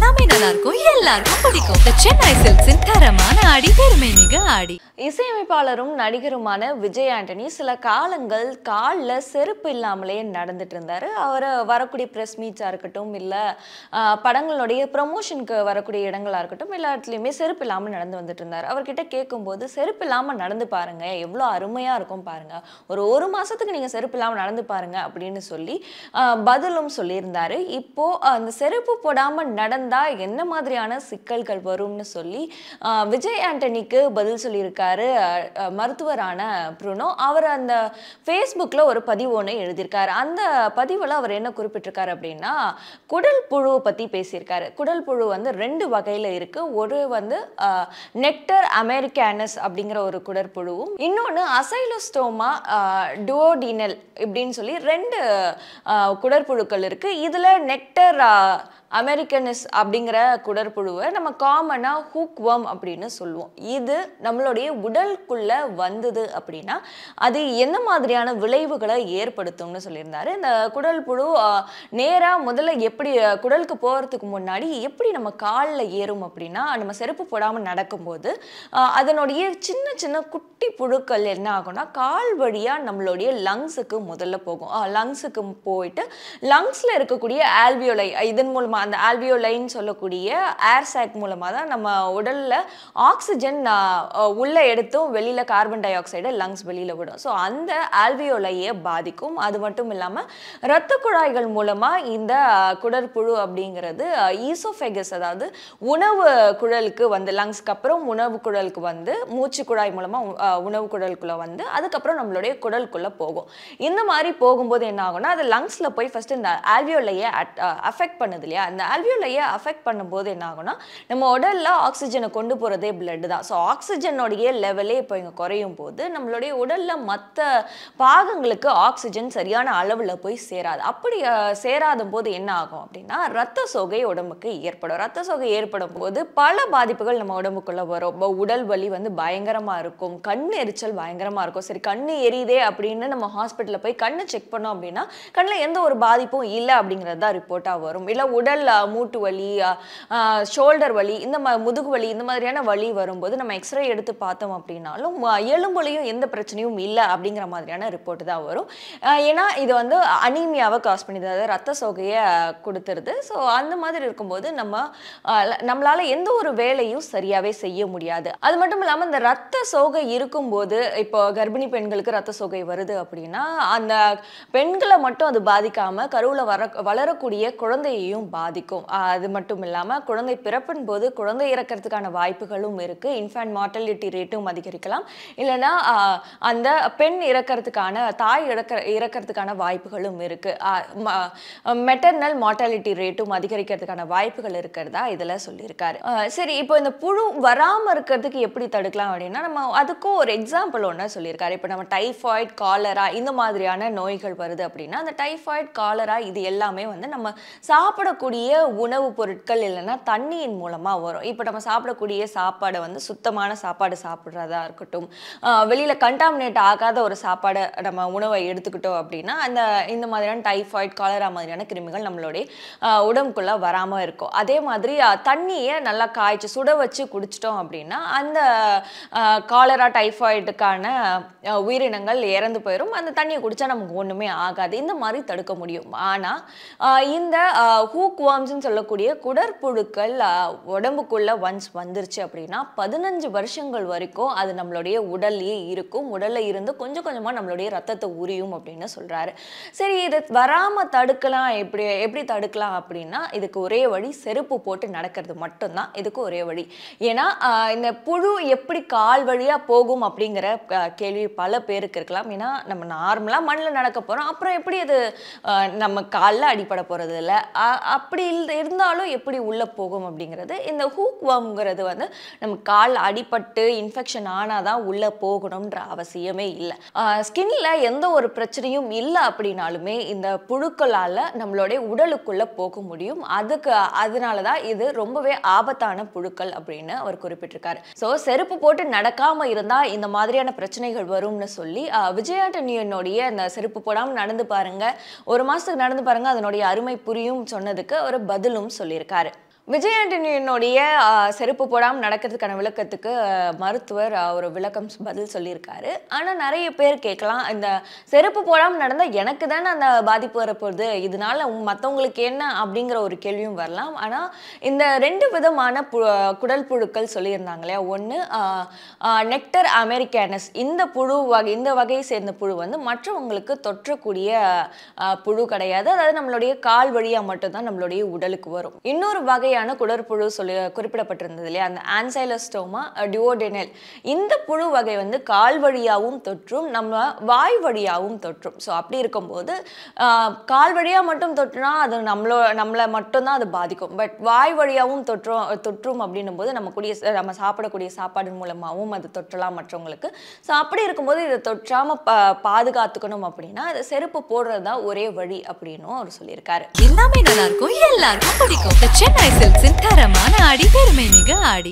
எல்லாமே நல்லா இருக்கும் எல்லாருக்கும் பிடிக்கும் The சென்னை சில்க்ஸின் தரமான ஆடி பெருமை மிக ஆடி இசையமைப்பாளரும் நடிகருமான விஜய் ஆண்டனி சில காலங்கள் காலில் செருப்பு இல்லாமலே நடந்துட்டு இருந்தார் அவர் வரக்கூடிய ப்ரெஸ் மீட்ஸாக இருக்கட்டும் இல்லை படங்களுடைய ப்ரமோஷனுக்கு வரக்கூடிய இடங்களாக இருக்கட்டும் எல்லா இடத்துலையுமே செருப்பு இல்லாமல் நடந்து வந்துட்டு இருந்தார் அவர்கிட்ட கேட்கும்போது செருப்பு இல்லாமல் நடந்து பாருங்க எவ்வளோ அருமையாக இருக்கும் பாருங்க ஒரு ஒரு மாதத்துக்கு நீங்கள் செருப்பு இல்லாமல் நடந்து பாருங்க அப்படின்னு சொல்லி ஆஹ், பதிலும் சொல்லியிருந்தாரு இப்போ அந்த செருப்பு போடாமல் நடந்தால் என்ன மாதிரியான சிக்கல்கள் வரும்னு சொல்லி ஆஹ், விஜய் ஆண்டனிக்கு பதில் சொல்லியிருக்காரு அஹ், அஹ், மருத்துவரான ப்ருனோ அவர் அந்த ஃபேஸ்புக்கில் ஒரு பதிவு ஒன்று எழுதியிருக்காரு அந்த பதிவில் அவர் என்ன குறிப்பிட்டிருக்காரு அப்படின்னா குடல் புழுவை பற்றி பேசியிருக்காரு குடல் புழு வந்து ரெண்டு வகையில் இருக்குது ஒரு வந்து நெக்டர் அமெரிக்கானஸ் அப்படிங்கிற ஒரு குடற்புழுவும் இன்னொன்று அசைலோஸ்டோமா டுவோடினல் இப்படின்னு சொல்லி ரெண்டு ஆஹ், குடற்புழுக்கள் இருக்குது இதில் நெக்டர் அமெரிக்கனஸ் அப்படிங்கிற குடற்புழுவை நம்ம காமனாக ஹூக்வம் அப்படின்னு சொல்லுவோம் இது நம்மளுடைய உடலுக்குள்ள வந்தது அப்படின்னா அது என்ன மாதிரியான விளைவுகளை ஏற்படுத்தும்னு சொல்லியிருந்தாரு இந்த குடல் புழு நேராக முதல்ல எப்படி அஹ், குடலுக்கு போகிறதுக்கு முன்னாடி எப்படி நம்ம காலில் ஏறும் அப்படின்னா நம்ம செருப்பு போடாமல் நடக்கும்போது அஹ், அதனுடைய சின்ன சின்ன குட்டி புழுக்கள் என்ன ஆகும்னா கால் வழியாக நம்மளுடைய லங்ஸுக்கு முதல்ல போகும் லங்ஸுக்கு போயிட்டு லங்ஸில் இருக்கக்கூடிய ஆல்வியோலை இதன் மூலமாக அந்த ஆல்வியோலைன்னு சொல்லக்கூடிய ஏர் சாக் மூலமாக தான் நம்ம உடலில் ஆக்சிஜன் உள்ளே எடுத்தும் வெளியில் கார்பன் டை ஆக்சைடை லங்ஸ் வெளியில் விடும் ஸோ அந்த ஆல்வியோலையை பாதிக்கும் அது மட்டும் இல்லாமல் இரத்த குழாய்கள் மூலமாக இந்த அஹ், குடற்புழு அப்படிங்கிறது ஈசோஃபெகஸ் அதாவது உணவு குழலுக்கு வந்து லங்ஸ்க்கு அப்புறம் உணவு குழலுக்கு வந்து மூச்சு குழாய் மூலமாக உணவு குழலுக்குள்ளே வந்து அதுக்கப்புறம் நம்மளுடைய குடலுக்குள்ளே போகும் இந்த மாதிரி போகும்போது என்ன ஆகும்னா அது லங்ஸில் போய் ஃபஸ்ட்டு இந்த ஆல்வியோலையை அஃபெக்ட் பண்ணுது இல்லையா அந்த ஆல்வியோலையை அஃபெக்ட் பண்ணும்போது என்ன ஆகும்னா நம்ம உடலில் ஆக்சிஜனை கொண்டு போகிறதே பிளட் தான் ஸோ ஆக்சிஜனுடைய லெவலே இப்போ இங்கே குறையும் போது நம்மளுடைய உடலில் மற்ற பாகங்களுக்கு ஆக்சிஜன் சரியான அளவில் போய் சேராது அப்படி அஹ், சேராத போது என்ன ஆகும் அப்படின்னா ரத்த சோகை உடம்புக்கு ஏற்படும் ரத்த சோகை ஏற்படும் போது பல பாதிப்புகள் நம்ம உடம்புக்குள்ளே வரும் இப்போ உடல் வலி வந்து பயங்கரமாக இருக்கும் கண் எரிச்சல் பயங்கரமாக இருக்கும் சரி கண்ணு எரியுதே அப்படின்னு நம்ம ஹாஸ்பிட்டலில் போய் கண்ணு செக் பண்ணோம் அப்படின்னா கண்ணில் எந்த ஒரு பாதிப்பும் இல்லை அப்படிங்கிறது தான் ரிப்போர்ட்டாக வரும் இல்லை உடல் அஹ், மூட்டு வலி ஷோல்டர் வலி இந்த மா முதுகு வலி இந்த மாதிரியான வலி வரும்போது நம்ம எக்ஸ்ரே எடுத்து பார்த்தோம் அப்படின்னாலும் அஹ், எலும்புலையும் எந்த பிரச்சனையும் இல்லை அப்படிங்கிற மாதிரியான ரிப்போர்ட் தான் வரும் அஹ், ஏன்னா இது வந்து அனீமியாவை காஸ் பண்ணிது அதாவது ரத்த சோகையை கொடுத்துருது ஸோ அந்த மாதிரி இருக்கும்போது நம்ம அஹ், ல- நம்மளால எந்த ஒரு வேலையும் சரியாகவே செய்ய முடியாது அது மட்டும் இல்லாமல் இந்த ரத்த சோகை இருக்கும்போது இப்போ கர்ப்பிணி பெண்களுக்கு ரத்த சோகை வருது அப்படின்னா அந்த பெண்களை மட்டும் அது பாதிக்காம கருவில் வர வளரக்கூடிய குழந்தையையும் பாதிக்கும் அஹ், அது மட்டும் இல்லாமல் குழந்தை பிறப்பின் போது குழந்தை இறக்கிறதுக்கான வாய்ப்புகளும் இருக்கு இன்ஃபேண்ட் மார்டலிட்டி ரேட்டும் அதிகரிக்கலாம் இல்லைன்னா அஹ், அந்த பெண் இறக்கிறதுக்கான தாய் இறக்க இறக்கிறதுக்கான வாய்ப்புகளும் இருக்கு மெட்டர்னல் மார்டாலிட்டி ரேட்டும் அதிகரிக்கிறதுக்கான வாய்ப்புகள் இருக்கிறதா இதில் சொல்லியிருக்காரு அஹ், சரி இப்போ இந்த புழு வராமல் இருக்கிறதுக்கு எப்படி தடுக்கலாம் அப்படின்னா நம்ம அதுக்கும் ஒரு எக்ஸாம்பிள் ஒன்று சொல்லியிருக்காரு இப்போ நம்ம டைஃபாய்டு காலரா இந்த மாதிரியான நோய்கள் வருது அப்படின்னா அந்த டைஃபாய்டு காலரா இது எல்லாமே வந்து நம்ம சாப்பிடக்கூடிய உணவுப் பொருட்கள் இல்லைன்னா தண்ணியின் மூலமாக வரும் இப்போ நம்ம சாப்பிடக்கூடிய சாப்பாடை வந்து சுத்தமான சாப்பாடு சாப்பிட்றதா இருக்கட்டும் ஆஹ் வெளியில கண்டாமினேட் ஆகாத ஒரு சாப்பாடை நம்ம உணவை எடுத்துக்கிட்டோம் அப்படின்னா அந்த இந்த மாதிரியான டைஃபாய்டு காலரா மாதிரியான கிருமிகள் நம்மளுடைய ஆஹ் உடம்புக்குள்ள வராம இருக்கும் அதே மாதிரி ஆஹ் தண்ணியை நல்லா காய்ச்சி சுட வச்சு குடிச்சிட்டோம் அப்படின்னா அந்த ஆஹ் காலரா டைஃபாய்டுக்கான ஆஹ் உயிரினங்கள் இறந்து போயிடும் அந்த தண்ணியை குடிச்சா நமக்கு ஒண்ணுமே ஆகாது இந்த மாதிரி தடுக்க முடியும் ஆனா ஆஹ் இந்த ஹூக் வார்ம்ஸ்னு சொல்லக்கூடிய குடற்புழுக்கள் ஆஹ் உடம்புக்குள்ள ஒன்ஸ் வந்துருச்சு அப்படின்னா பதினஞ்சு வருஷங்கள் வரைக்கும் அது நம்மளுடைய உடல்லையே இருக்கும் உடல்ல இருந்து கொஞ்சம் கொஞ்சமா நம்மளுடைய ரத்தத்தை உரியும் அப்படின்னு சொல்றாரு சரி இது வராம தடுக்கலாம் எப்படி எப்படி தடுக்கலாம் அப்படின்னா இதுக்கு ஒரே வழி செருப்பு போட்டு நடக்கிறது மட்டும்தான் இதுக்கு ஒரே வழி ஏன்னா ஆஹ் இந்த புழு எப்படி கால் வழியா போகும் அப்படிங்கிற க- கேள்வி பல பேருக்கு இருக்கலாம் ஏன்னா நம்ம நார்மலா மண்ணில் நடக்க போறோம் அப்புறம் எப்படி அது ஆஹ் நம்ம காலில் அடிபட போறது இல்லை அப்படி இல்ல- இருந்தாலும் எப்படி உள்ள போகும் அப்படிங்கிறது இந்த ஹூக் வாம்ங்கிறது வந்து நம்ம கால் அடிபட்டு இன்ஃபெக்ஷன் ஆனாதான் உள்ள போகணும்ன்ற அவசியமே இல்லை ஸ்கின்ல எந்த ஒரு பிரச்சனையும் இல்லை அப்படின்னாலுமே இந்த புழுக்களால நம்மளுடைய உடலுக்குள்ள போக முடியும் அதுக்கு அதனால தான் இது ரொம்பவே ஆபத்தான புழுக்கள் அப்படின்னு அவர் குறிப்பிட்டிருக்காரு ஸோ செருப்பு போட்டு நடக்காம இருந்தா இந்த மாதிரியான பிரச்சனைகள் வரும்னு சொல்லி ஆஹ், விஜயாண்டனியனுடைய அந்த செருப்பு போடாம நடந்து பாருங்க ஒரு மாசத்துக்கு நடந்து பாருங்க அதனுடைய அருமை புரியும் சொன்னதுக்கு ஒரு பதிலும் சொல்லியிருக்காரு விஜய் ஆண்டனியினுடைய ஆஹ், செருப்பு போடாமல் நடக்கிறதுக்கான விளக்கத்துக்கு ஆஹ், மருத்துவர் ஆஹ், ஒரு விளக்கம் சொ- பதில் சொல்லியிருக்காரு ஆனால் நிறைய பேர் கேட்கலாம் இந்த செருப்பு போடாமல் நடந்தால் எனக்கு தானே அந்த பாதிப்பு வரப்போகுது இதனால மற்றவங்களுக்கு என்ன அப்படிங்கிற ஒரு கேள்வியும் வரலாம் ஆனால் இந்த ரெண்டு விதமான பு குடல் புழுக்கள் சொல்லியிருந்தாங்க இல்லையா ஒன்று நெக்டர் அமெரிக்கானஸ் இந்த புழு வகை இந்த வகையை சேர்ந்த புழு வந்து மற்றவங்களுக்கு தொற்றக்கூடிய ஆஹ், புழு கிடையாது அதாவது நம்மளுடைய கால் வழியாக மட்டும்தான் நம்மளுடைய உடலுக்கு வரும் இன்னொரு வகையான குடற்புழு சொல்லி குறிப்பிடப்பட்டிருந்தது இல்லையா அந்த ஆன்சைலஸ்டோமா டியோடெனல் இந்த புழு வகை வந்து கால் வழியாகவும் தொற்றும் நம்ம வாய் வழியாகவும் தொற்றும் ஸோ அப்படி இருக்கும்போது ஆஹ், கால் வழியாக மட்டும் தொற்றுனா அது நம்மளோ நம்மளை மட்டும்தான் அது பாதிக்கும் பட் வாய் வழியாகவும் தொற்றும் தொற்றும் அப்படின்னும் போது நம்ம கூடிய நம்ம சாப்பிடக்கூடிய சாப்பாடு மூலமாகவும் அது தொற்றலாம் மற்றவங்களுக்கு ஸோ அப்படி இருக்கும்போது இதை தொற்றாமல் பா பாதுகாத்துக்கணும் அப்படின்னா அது செருப்பு போடுறது தான் ஒரே வழி அப்படின்னும் அவர் சொல்லியிருக்காரு எல்லாமே நல்லா இருக்கும் எல்லாருக்கும் பிடிக்கும் The சென்னை சில்க்ஸின் தரமான ஆடி பெருமை மிக ஆடி